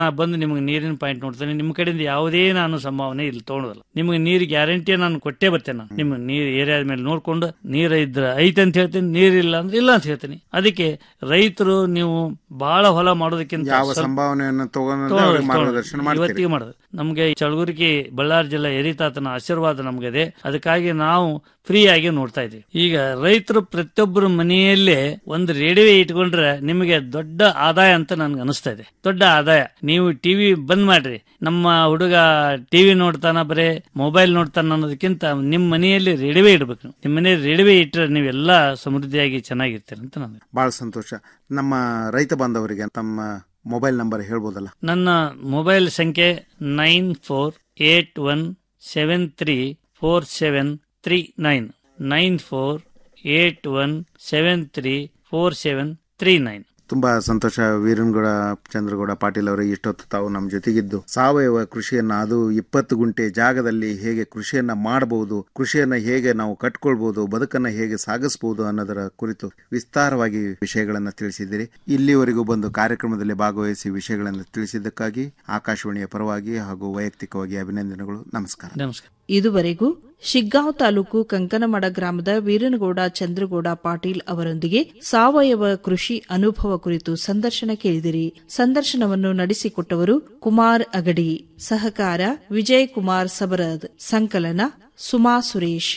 ನಾ ಬಂದು ನಿಮಗೆ ನೀರಿನ ಪಾಯಿಂಟ್ ನೋಡ್ತೇನೆ ನಿಮ್ಮ ಕಡೆಯಿಂದ ಯಾವುದೇ ನಾನು ಸಂಭಾವನೆ ಇಲ್ಲಿ ತೊಗೊಳೋದಿಲ್ಲ ನಿಮಗೆ ನೀರು ಗ್ಯಾರಂಟಿ ನಾನು ಕೊಟ್ಟೇ ಬರ್ತೇನೆ ನಾನು ನಿಮ್ಮ ನೀರು ಏರಿಯಾದ ಮೇಲೆ ನೋಡ್ಕೊಂಡು ನೀರು ಇದ್ರೆ ಐತೆ ಅಂತ ಹೇಳ್ತೀನಿ ನೀರಿಲ್ಲ ಅಂದ್ರೆ ಇಲ್ಲ ಅಂತ ಹೇಳ್ತೀನಿ ಅದಕ್ಕೆ ರೈತರು ನೀವು ಬಹಳ ಹೊಲ ಮಾಡೋದಕ್ಕಿಂತ ಯಾವ ಸ್ವಲ್ಪ- ಸಂಭಾವನೆಯನ್ನು ತಗೊಂಡು ತಗೊಳ್ಳೋದು, ಅವ್ರಿಗೆ ತಗೊಳ್ಳೋದು. ಮಾರ್ಗದರ್ಶನ ಮಾಡ್ತೀರಿ ಇವತ್ತಿಗೆ ಮಾಡೋದು ನಮಗೆ ಚಳಗುರಿಕಿ ಬಳ್ಳಾರಿ ಜಿಲ್ಲಾ ಎರಿತಾತನ ಆಶೀರ್ವಾದ ನಮಗಿದೆ ಅದಕ್ಕಾಗಿ ನಾವು ಫ್ರೀ ಆಗಿ ನೋಡ್ತಾ ಇದ್ದೀವಿ ಈಗ ರೈತರು ಪ್ರತಿಯೊಬ್ಬರ ಮನೆಯಲ್ಲೇ ಒಂದು ರೇಡಿಯೋ ಇಟ್ಕೊಂಡ್ರೆ ನಿಮಗೆ ದೊಡ್ಡ ಆದಾಯ ಅಂತ ನನ್ಗೆ ಅನಿಸ್ತಾ ಇದೆ ದೊಡ್ಡ ಆದಾಯ ನೀವು ಟಿವಿ ಬಂದ್ ಮಾಡ್ರಿ ನಮ್ಮ ಹುಡುಗ ಟಿವಿ ನೋಡ್ತಾನ ಬರೇ ಮೊಬೈಲ್ ನೋಡ್ತಾನ ಅನ್ನೋದಕ್ಕಿಂತ ನಿಮ್ಮ ಮನೆಯಲ್ಲಿ ರೇಡಿಯೋ ಇಡ್ಬೇಕು ನೀವು ನಿಮ್ಮ ಮನೆಯಲ್ಲಿ ರೇಡಿಯೋ ಇಟ್ಟರೆ ನೀವೆಲ್ಲ ಸಮೃದ್ಧಿಯಾಗಿ ಚೆನ್ನಾಗಿರ್ತೀರಿ ಅಂತ ನಾನು ಬಹಳ ಸಂತೋಷ ನಮ್ಮ ರೈತ ಬಾಂಧವರಿಗೆ ತಮ್ಮ ಮೊಬೈಲ್ ನಂಬರ್ ಹೇಳ್ಬೋದಲ್ಲ ನನ್ನ ಮೊಬೈಲ್ ಸಂಖ್ಯೆ nine four eight one seven three four seven three nine nine four eight one seven three four seven three nine ತುಂಬಾ ಸಂತೋಷ ವೀರನಗೌಡ ಚಂದ್ರಗೌಡ ಪಾಟೀಲ್ ಅವರು ಇಷ್ಟೊತ್ತು ತಾವು ನಮ್ಮ ಜೊತೆಗಿದ್ದು ಸಾವಯವ ಕೃಷಿಯನ್ನ ಅದು ಇಪ್ಪತ್ತು ಗುಂಟೆ ಜಾಗದಲ್ಲಿ ಹೇಗೆ ಕೃಷಿಯನ್ನ ಮಾಡಬಹುದು ಕೃಷಿಯನ್ನ ಹೇಗೆ ನಾವು ಕಟ್ಕೊಳ್ಬಹುದು ಬದುಕನ್ನ ಹೇಗೆ ಸಾಗಿಸಬಹುದು ಅನ್ನೋದರ ಕುರಿತು ವಿಸ್ತಾರವಾಗಿ ವಿಷಯಗಳನ್ನ ತಿಳಿಸಿದ್ದೀರಿ ಇಲ್ಲಿವರೆಗೂ ಬಂದು ಕಾರ್ಯಕ್ರಮದಲ್ಲಿ ಭಾಗವಹಿಸಿ ವಿಷಯಗಳನ್ನು ತಿಳಿಸಿದ್ದಕ್ಕಾಗಿ ಆಕಾಶವಾಣಿಯ ಪರವಾಗಿ ಹಾಗೂ ವೈಯಕ್ತಿಕವಾಗಿ ಅಭಿನಂದನೆಗಳು ನಮಸ್ಕಾರ ನಮಸ್ಕಾರ ಇದುವರೆಗೂ ಶಿಗ್ಗಾಂವ್ ತಾಲೂಕು ಕಂಕನಮಡ ಗ್ರಾಮದ ವೀರನಗೌಡ ಚಂದ್ರಗೌಡ ಪಾಟೀಲ್ ಅವರೊಂದಿಗೆ ಸಾವಯವ ಕೃಷಿ ಅನುಭವ ಕುರಿತು ಸಂದರ್ಶನ ಕೇಳಿದಿರಿ ಸಂದರ್ಶನವನ್ನು ನಡೆಸಿಕೊಟ್ಟವರು ಕುಮಾರ್ ಅಗಡಿ ಸಹಕಾರ ವಿಜಯ್ ಕುಮಾರ್ ಸಬರದ್ ಸಂಕಲನ ಸುಮಾ ಸುರೇಶ್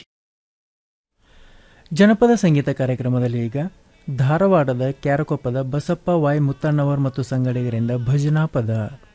ಜನಪದ ಸಂಗೀತ ಕಾರ್ಯಕ್ರಮದಲ್ಲಿ ಈಗ ಧಾರವಾಡದ ಕ್ಯಾರಕೊಪ್ಪದ ಬಸಪ್ಪ ವಾಯ್ ಮುತ್ತಣ್ಣವರ್ ಮತ್ತು ಸಂಗಡಿಗರಿಂದ ಭಜನಾ ಪದ